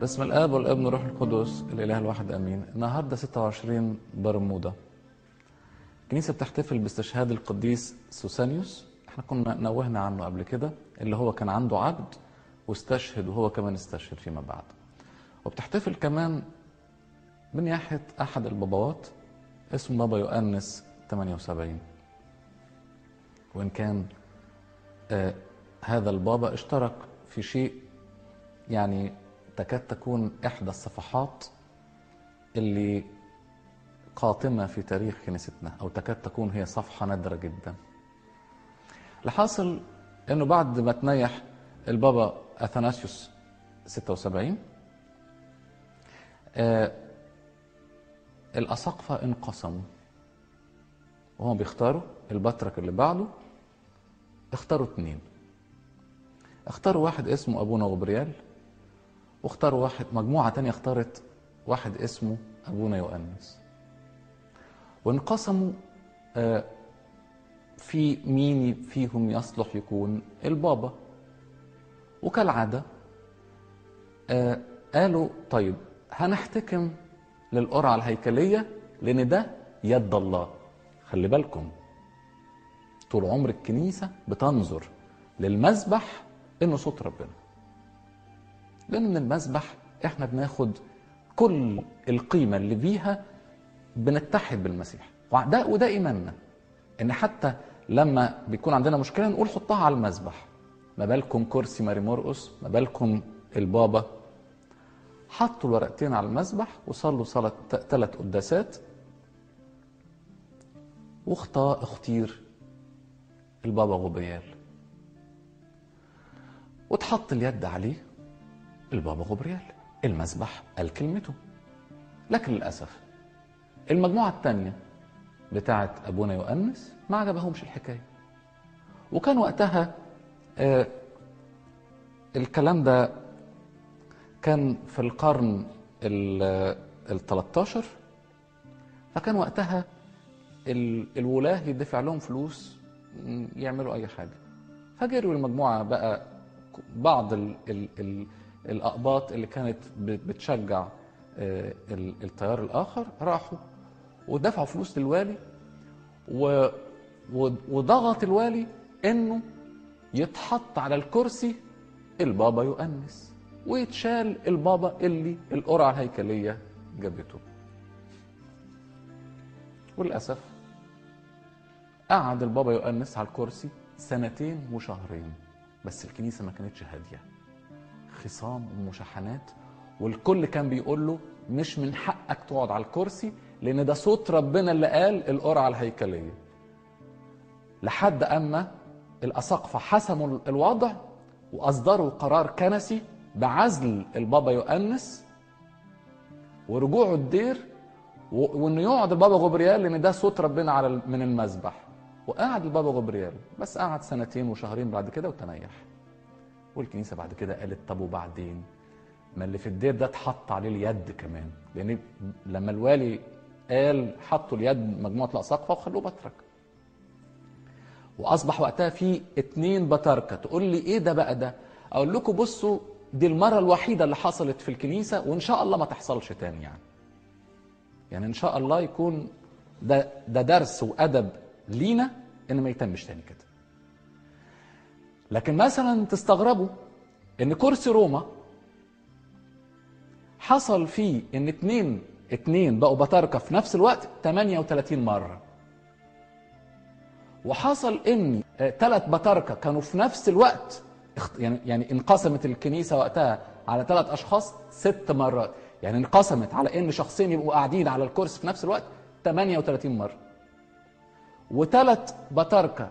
باسم الاب والابن والروح القدس الاله الواحد امين النهارده 26 برمودا الكنيسه بتحتفل باستشهاد القديس سوسانيوس احنا كنا نوهنا عنه قبل كده اللي هو كان عنده عبد واستشهد وهو كمان استشهد فيما بعد وبتحتفل كمان بنياحة أحد الباباوات اسمه بابا يؤنس 78 وإن كان آه هذا البابا اشترك في شيء يعني تكاد تكون إحدى الصفحات اللي قاتمة في تاريخ كنيستنا أو تكاد تكون هي صفحة نادرة جدا الحاصل أنه بعد ما تنيح البابا أثناسيوس 76 آه الأساقفة انقسموا وهم بيختاروا البطرك اللي بعده اختاروا اتنين اختاروا واحد اسمه أبونا غبريال واختاروا واحد مجموعة تانية اختارت واحد اسمه أبونا يؤنس وانقسموا آه في مين فيهم يصلح يكون البابا وكالعادة آه قالوا طيب هنحتكم للقرعة الهيكلية لأن ده يد الله خلي بالكم طول عمر الكنيسة بتنظر للمذبح إنه صوت ربنا لأن من المذبح إحنا بناخد كل القيمة اللي فيها بنتحد بالمسيح وده وده إيماننا إن حتى لما بيكون عندنا مشكلة نقول حطها على المذبح ما بالكم كرسي ماري مرقس ما بالكم البابا حطوا الورقتين على المذبح وصلوا صلاة ثلاث قداسات واختار اختير البابا غبريال وتحط اليد عليه البابا غبريال المذبح قال كلمته لكن للأسف المجموعة الثانية بتاعت أبونا يؤنس ما عجبهمش الحكاية وكان وقتها آه الكلام ده كان في القرن ال 13 فكان وقتها الولاة يدفع لهم فلوس يعملوا أي حاجة فجروا المجموعة بقى بعض ال ال ال الأقباط اللي كانت بتشجع التيار الآخر راحوا ودفعوا فلوس للوالي وضغط الوالي إنه يتحط على الكرسي البابا يؤنس ويتشال البابا اللي القرعة الهيكلية جابته وللأسف قعد البابا يؤنس على الكرسي سنتين وشهرين بس الكنيسة ما كانتش هادية خصام ومشاحنات والكل كان بيقول له مش من حقك تقعد على الكرسي لأن ده صوت ربنا اللي قال القرعة الهيكلية لحد أما الأساقفة حسموا الوضع وأصدروا قرار كنسي بعزل البابا يؤنس ورجوعه الدير وانه يقعد البابا غبريال لان ده صوت ربنا على من المذبح وقعد البابا غبريال بس قعد سنتين وشهرين بعد كده وتنيح والكنيسه بعد كده قالت طب وبعدين ما اللي في الدير ده اتحط عليه اليد كمان لان لما الوالي قال حطوا اليد مجموعه الاساقفه وخلوه بطرك واصبح وقتها في اتنين بطاركه تقول لي ايه ده بقى ده اقول لكم بصوا دي المرة الوحيدة اللي حصلت في الكنيسة وإن شاء الله ما تحصلش تاني يعني يعني إن شاء الله يكون ده ده درس وأدب لينا إن ما يتمش تاني كده لكن مثلا تستغربوا إن كرسي روما حصل فيه إن اتنين اتنين بقوا بطاركة في نفس الوقت 38 مرة وحصل إن ثلاث بطاركة كانوا في نفس الوقت يعني يعني انقسمت الكنيسه وقتها على ثلاث اشخاص ست مرات يعني انقسمت على ان شخصين يبقوا قاعدين على الكرسي في نفس الوقت 38 مره وثلاث بطاركه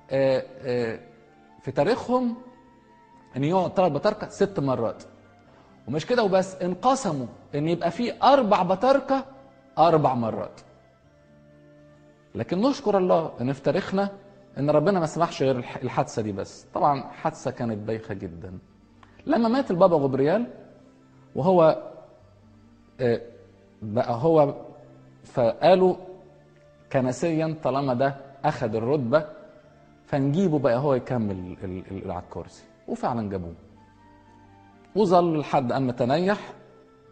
في تاريخهم ان يقعد ثلاث بطاركه ست مرات ومش كده وبس انقسموا ان يبقى في اربع بطاركه اربع مرات لكن نشكر الله ان في تاريخنا ان ربنا ما سمحش غير الحادثه دي بس طبعا حادثه كانت بايخه جدا لما مات البابا غبريال وهو بقى هو فقالوا كنسيا طالما ده اخذ الرتبه فنجيبه بقى هو يكمل على الكرسي وفعلا جابوه وظل لحد اما تنيح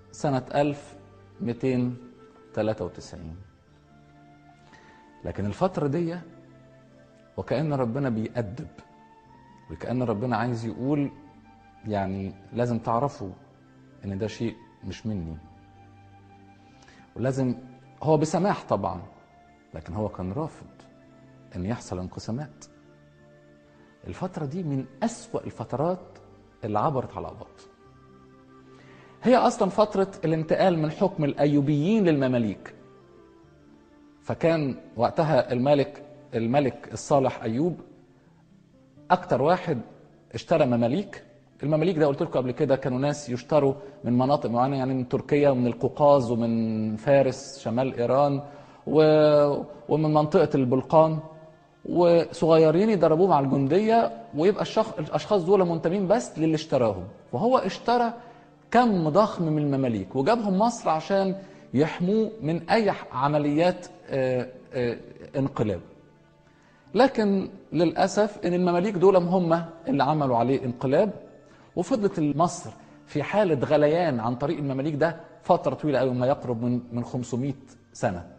سنة 1293 لكن الفترة دي وكأن ربنا بيأدب وكأن ربنا عايز يقول يعني لازم تعرفوا ان ده شيء مش مني ولازم هو بسماح طبعا لكن هو كان رافض ان يحصل انقسامات الفترة دي من أسوأ الفترات اللي عبرت على أباط هي أصلا فترة الانتقال من حكم الأيوبيين للمماليك فكان وقتها الملك الملك الصالح أيوب أكتر واحد اشترى مماليك المماليك ده قلت لكم قبل كده كانوا ناس يشتروا من مناطق معينة يعني من تركيا ومن القوقاز ومن فارس شمال إيران و... ومن منطقة البلقان وصغيرين يدربوهم على الجنديه ويبقى الشخ... الاشخاص دول منتمين بس للي اشتراهم فهو اشترى كم ضخم من المماليك وجابهم مصر عشان يحموه من اي عمليات اه اه انقلاب لكن للاسف ان المماليك دول هم اللي عملوا عليه انقلاب وفضلت مصر في حاله غليان عن طريق المماليك ده فتره طويله قوي ما يقرب من من 500 سنه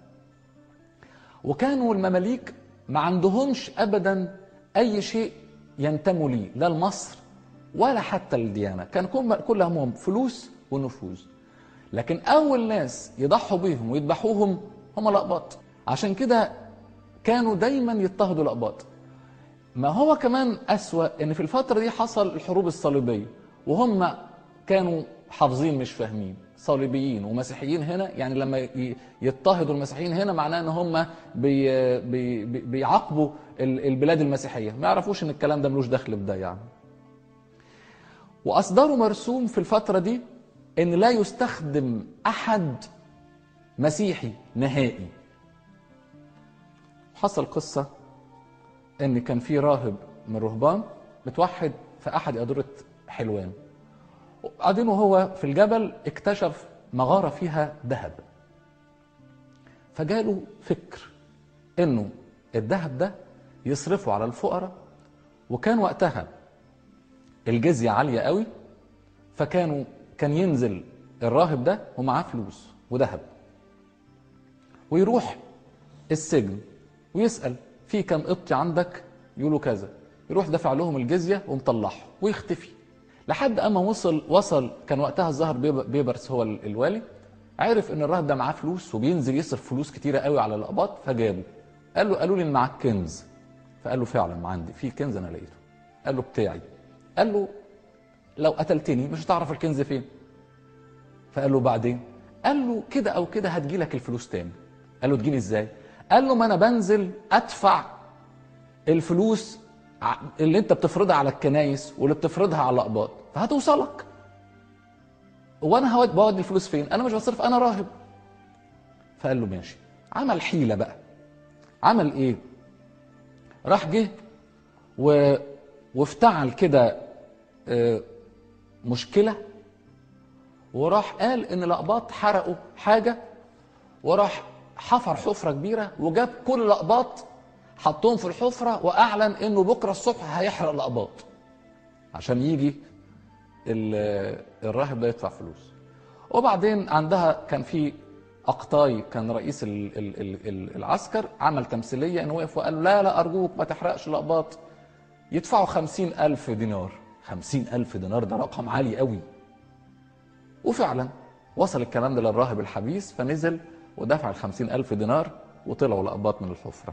وكانوا المماليك ما عندهمش ابدا اي شيء ينتموا ليه لا لمصر ولا حتى للديانه كان كل همهم فلوس ونفوذ لكن اول ناس يضحوا بيهم ويذبحوهم هم الاقباط عشان كده كانوا دايما يضطهدوا الاقباط ما هو كمان اسوا ان في الفتره دي حصل الحروب الصليبيه وهم كانوا حافظين مش فاهمين صليبيين ومسيحيين هنا يعني لما يضطهدوا المسيحيين هنا معناه ان هم بي بي بيعاقبوا البلاد المسيحيه ما يعرفوش ان الكلام ده ملوش دخل بده يعني واصدروا مرسوم في الفتره دي ان لا يستخدم احد مسيحي نهائي حصل قصه ان كان في راهب من رهبان متوحد في احد ادوره حلوان وبعدين وهو في الجبل اكتشف مغارة فيها ذهب فجاله فكر انه الذهب ده يصرفه على الفقراء وكان وقتها الجزية عالية قوي فكانوا كان ينزل الراهب ده ومعاه فلوس وذهب ويروح السجن ويسأل في كم قبطي عندك يقولوا كذا يروح دفع لهم الجزية ومطلعه ويختفي لحد اما وصل وصل كان وقتها الظاهر بيبرس هو الوالي عرف ان الراهب ده معاه فلوس وبينزل يصرف فلوس كتيره قوي على القباط فجابه قال له قالوا لي ان معاك كنز فقال له فعلا ما عندي في كنز انا لقيته قال له بتاعي قال له لو قتلتني مش هتعرف الكنز فين فقال له بعدين قال له كده او كده هتجي لك الفلوس تاني قال له تجيني ازاي قال له ما انا بنزل ادفع الفلوس اللي انت بتفرضها على الكنايس واللي بتفرضها على الاقباط فهتوصلك وانا هود بودي الفلوس فين انا مش بصرف انا راهب فقال له ماشي عمل حيله بقى عمل ايه راح جه و... وافتعل كده اه مشكله وراح قال ان الاقباط حرقوا حاجه وراح حفر حفره كبيره وجاب كل الاقباط حطهم في الحفرة وأعلن إنه بكرة الصبح هيحرق الأقباط عشان يجي الراهب ده يدفع فلوس وبعدين عندها كان في أقطاي كان رئيس العسكر عمل تمثيلية إنه وقف وقال لا لا أرجوك ما تحرقش الأقباط يدفعوا خمسين ألف دينار خمسين ألف دينار ده رقم عالي قوي وفعلا وصل الكلام ده للراهب الحبيس فنزل ودفع الخمسين ألف دينار وطلعوا الأقباط من الحفرة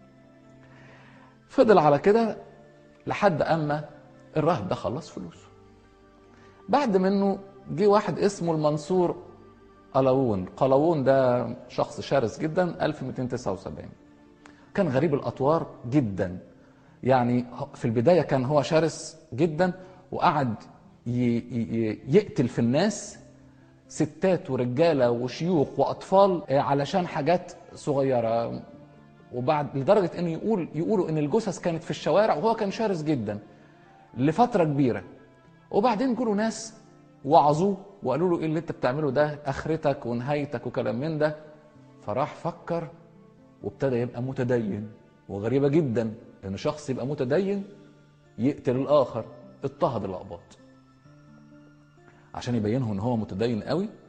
فضل على كده لحد اما الراهب ده خلص فلوسه بعد منه جه واحد اسمه المنصور قلاوون قلاوون ده شخص شرس جدا 1279 كان غريب الاطوار جدا يعني في البدايه كان هو شرس جدا وقعد يقتل في الناس ستات ورجاله وشيوخ واطفال علشان حاجات صغيره وبعد لدرجه انه يقول يقولوا ان الجثث كانت في الشوارع وهو كان شرس جدا لفتره كبيره وبعدين جولوا ناس وعظوه وقالوا له ايه اللي انت بتعمله ده اخرتك ونهايتك وكلام من ده فراح فكر وابتدى يبقى متدين وغريبه جدا ان شخص يبقى متدين يقتل الاخر اضطهد الاقباط عشان يبينه ان هو متدين قوي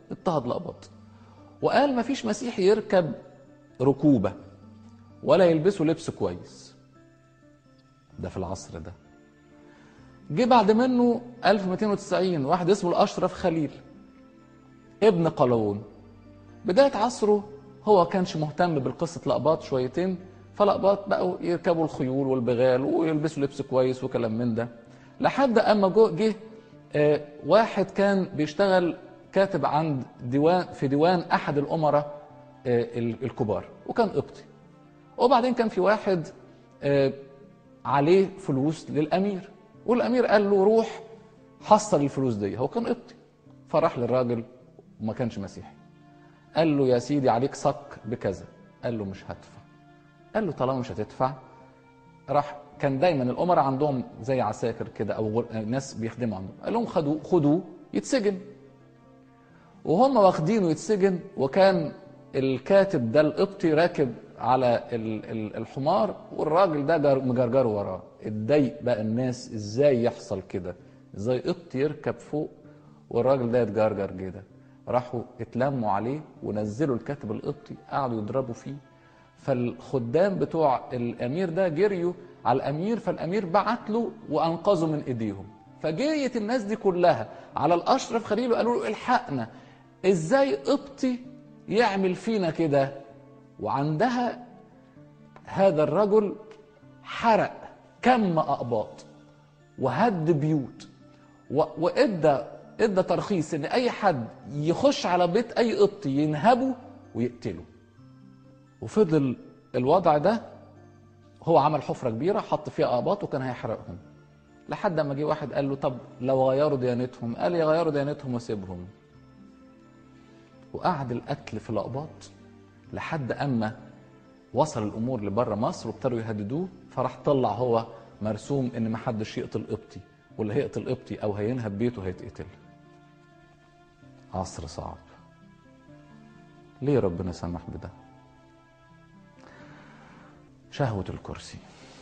اضطهد لقباط وقال ما فيش مسيحي يركب ركوبة ولا يلبسوا لبس كويس ده في العصر ده جه بعد منه 1290 واحد اسمه الأشرف خليل ابن قلاوون بداية عصره هو كانش مهتم بالقصة لقباط شويتين فلقباط بقوا يركبوا الخيول والبغال ويلبسوا لبس كويس وكلام من ده لحد اما جو- جه آه، واحد كان بيشتغل كاتب عند ديوان في ديوان احد الامراء آه، ال- الكبار وكان قبطي وبعدين كان في واحد آه، عليه فلوس للامير والامير قال له روح حصل الفلوس دي هو كان قبطي فراح للراجل وما كانش مسيحي قال له يا سيدي عليك صك بكذا قال له مش هدفع قال له طالما مش هتدفع راح كان دايما الامراء عندهم زي عساكر كده او غر... ناس بيخدموا عندهم قال لهم خدوه خدوه يتسجن وهم واخدينه يتسجن وكان الكاتب ده القبطي راكب على ال- ال- الحمار والراجل ده جر- مجرجره وراه اتضايق بقى الناس ازاي يحصل كده ازاي قبطي يركب فوق والراجل ده يتجرجر كده راحوا اتلموا عليه ونزلوا الكاتب القبطي قعدوا يضربوا فيه فالخدام بتوع الامير ده جريوا على الامير فالامير بعت له وانقذه من ايديهم فجريت الناس دي كلها على الاشرف خليل وقالوا له الحقنا ازاي قبطي يعمل فينا كده وعندها هذا الرجل حرق كم اقباط وهد بيوت و- وادى ادى ترخيص ان اي حد يخش على بيت اي قبطي ينهبه ويقتله وفضل الوضع ده هو عمل حفره كبيره حط فيها اقباط وكان هيحرقهم لحد ما جه واحد قال له طب لو غيروا ديانتهم قال يغيروا ديانتهم وسيبهم وقعد القتل في الاقباط لحد اما وصل الامور لبره مصر وابتدوا يهددوه فراح طلع هو مرسوم ان ما حدش يقتل قبطي واللي هيقتل قبطي او هينهب بيته هيتقتل عصر صعب ليه ربنا سمح بده شهوة الكرسي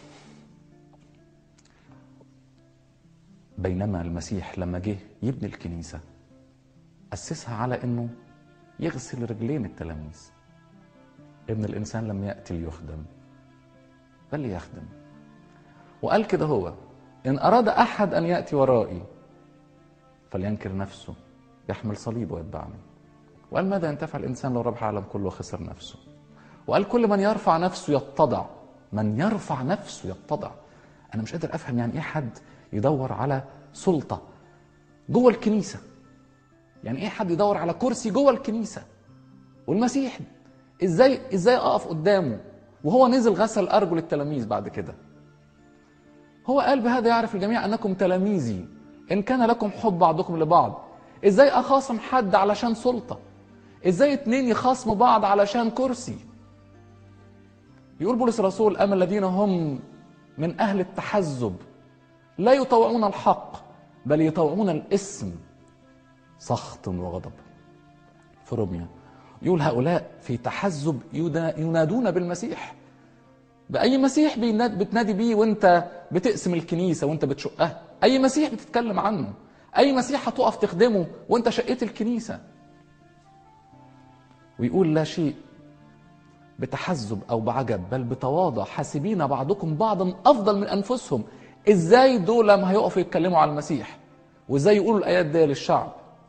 بينما المسيح لما جه يبني الكنيسة أسسها على إنه يغسل رجلين التلاميذ ابن الإنسان لم يأتي ليخدم بل ليخدم وقال كده هو إن أراد أحد أن يأتي ورائي فلينكر نفسه يحمل صليب ويتبعني وقال ماذا ينتفع الإنسان لو ربح العالم كله وخسر نفسه وقال كل من يرفع نفسه يتضع من يرفع نفسه يتضع انا مش قادر افهم يعني ايه حد يدور على سلطه جوه الكنيسه يعني ايه حد يدور على كرسي جوه الكنيسه والمسيح ازاي ازاي اقف قدامه وهو نزل غسل ارجل التلاميذ بعد كده هو قال بهذا يعرف الجميع انكم تلاميذي ان كان لكم حب بعضكم لبعض ازاي اخاصم حد علشان سلطه ازاي اتنين يخاصموا بعض علشان كرسي يقول بولس الرسول اما الذين هم من اهل التحزب لا يطوعون الحق بل يطوعون الاسم سخط وغضب في روميا يقول هؤلاء في تحزب ينا- ينادون بالمسيح بأي مسيح بيناد- بتنادي بيه وانت بتقسم الكنيسة وانت بتشقها أي مسيح بتتكلم عنه أي مسيح هتقف تخدمه وانت شقيت الكنيسة ويقول لا شيء بتحزب او بعجب بل بتواضع حاسبين بعضكم بعضا افضل من انفسهم ازاي دول لما هيقفوا يتكلموا على المسيح وازاي يقولوا الايات دي للشعب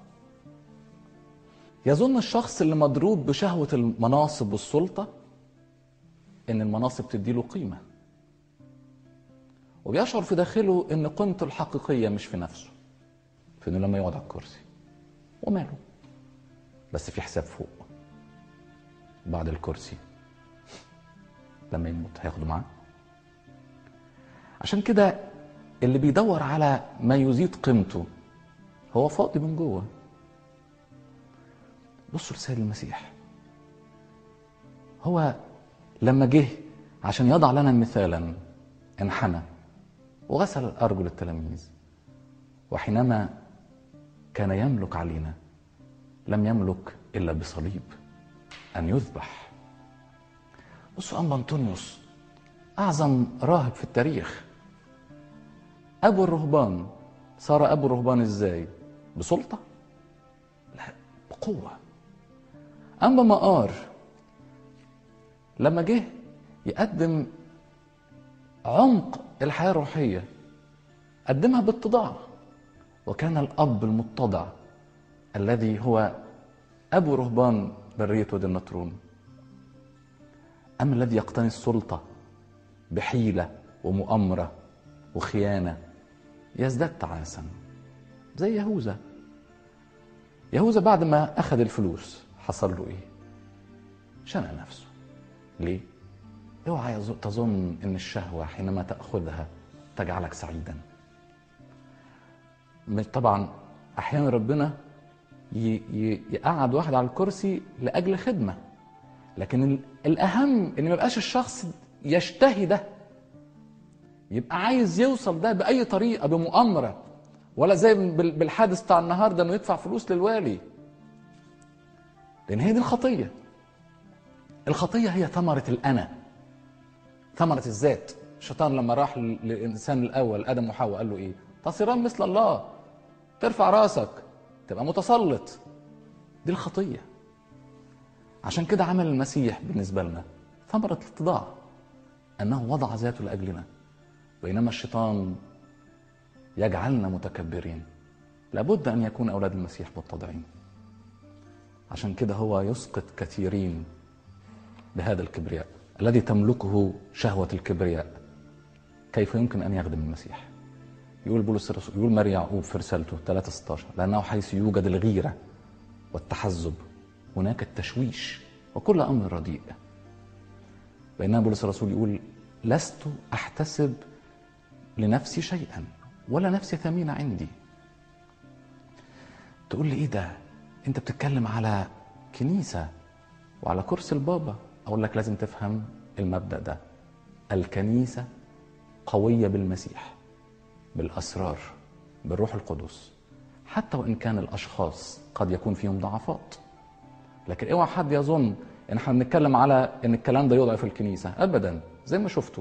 يظن الشخص اللي مضروب بشهوه المناصب والسلطه ان المناصب تديله قيمه وبيشعر في داخله ان قيمته الحقيقيه مش في نفسه في انه لما يقعد على الكرسي وماله بس في حساب فوق بعد الكرسي لما يموت هياخده معاه عشان كده اللي بيدور على ما يزيد قيمته هو فاضي من جوه بصوا لسيد المسيح هو لما جه عشان يضع لنا مثالا انحنى وغسل ارجل التلاميذ وحينما كان يملك علينا لم يملك الا بصليب ان يذبح بصوا أنبا أنطونيوس أعظم راهب في التاريخ أبو الرهبان صار أبو الرهبان إزاي؟ بسلطة؟ لا قوة أما مقار لما جه يقدم عمق الحياة الروحية قدمها باتضاع وكان الأب المتضع الذي هو أبو رهبان برية وادي النطرون أما الذي يقتني السلطة بحيلة ومؤامرة وخيانة يزداد تعاسا زي يهوذا يهوذا بعد ما أخذ الفلوس حصل له إيه؟ شنق نفسه ليه؟ اوعى يظ- تظن ان الشهوه حينما تاخذها تجعلك سعيدا مش- طبعا احيانا ربنا ي- ي- يقعد واحد على الكرسي لاجل خدمه لكن ال- الاهم ان ما يبقاش الشخص يشتهي ده يبقى عايز يوصل ده باي طريقه بمؤامره ولا زي بال- بالحادث بتاع النهارده انه يدفع فلوس للوالي لان هي دي الخطيه الخطيه هي ثمره الانا ثمرة الذات الشيطان لما راح لل- للإنسان الأول آدم وحواء قال له إيه تصيران مثل الله ترفع راسك تبقى متسلط دي الخطية عشان كده عمل المسيح بالنسبة لنا ثمرة الاتضاع أنه وضع ذاته لأجلنا بينما الشيطان يجعلنا متكبرين لابد أن يكون أولاد المسيح متضعين عشان كده هو يسقط كثيرين بهذا الكبرياء الذي تملكه شهوة الكبرياء كيف يمكن أن يخدم المسيح يقول بولس الرسول يقول ماري يعقوب في رسالته 3 16 لأنه حيث يوجد الغيرة والتحزب هناك التشويش وكل أمر رديء بينما بولس الرسول يقول لست أحتسب لنفسي شيئا ولا نفسي ثمينة عندي تقول لي ايه ده انت بتتكلم على كنيسة وعلى كرسي البابا اقول لك لازم تفهم المبدأ ده الكنيسة قوية بالمسيح بالأسرار بالروح القدس حتى وإن كان الأشخاص قد يكون فيهم ضعفات لكن اوعى حد يظن ان احنا بنتكلم على ان الكلام ده يضعف الكنيسة ابدا زي ما شفتوا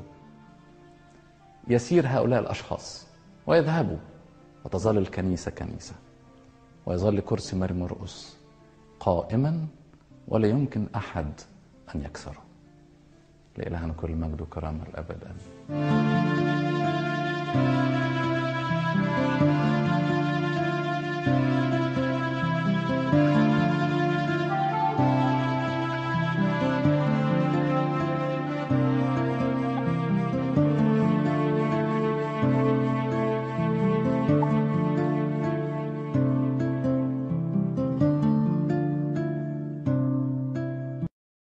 يسير هؤلاء الاشخاص ويذهبوا وتظل الكنيسة كنيسة ويظل كرسي مريم مرقس قائما ولا يمكن احد ان يكسره لإلهنا كل المجد وكرامه الابد امين